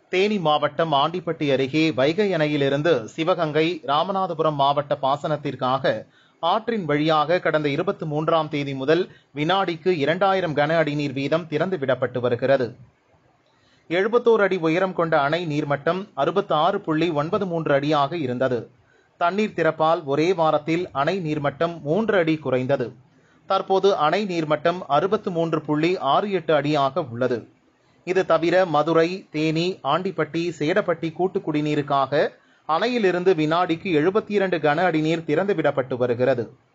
தேனி மாவட்டம் ஆண்டிப்பட்டி அருகே வைகை அணையிலிருந்து சிவகங்கை ராமநாதபுரம் மாவட்ட பாசனத்திற்காக ஆற்றின் வழியாக கடந்த இருபத்தி மூன்றாம் தேதி முதல் வினாடிக்கு இரண்டாயிரம் கன அடி நீர் வீதம் திறந்து விடப்பட்டு வருகிறது எழுபத்தோரு அடி உயரம் கொண்ட அணை நீர்மட்டம் அறுபத்தி ஆறு புள்ளி ஒன்பது மூன்று அடியாக இருந்தது தண்ணீர் திறப்பால் ஒரே வாரத்தில் அணை நீர்மட்டம் மூன்று அடி குறைந்தது தற்போது அணை நீர்மட்டம் அறுபத்து மூன்று புள்ளி ஆறு எட்டு அடியாக உள்ளது இது தவிர மதுரை தேனி ஆண்டிப்பட்டி சேடப்பட்டி கூட்டு குடிநீருக்காக அணையிலிருந்து வினாடிக்கு எழுபத்தி இரண்டு கன அடி நீர் திறந்துவிடப்பட்டு வருகிறது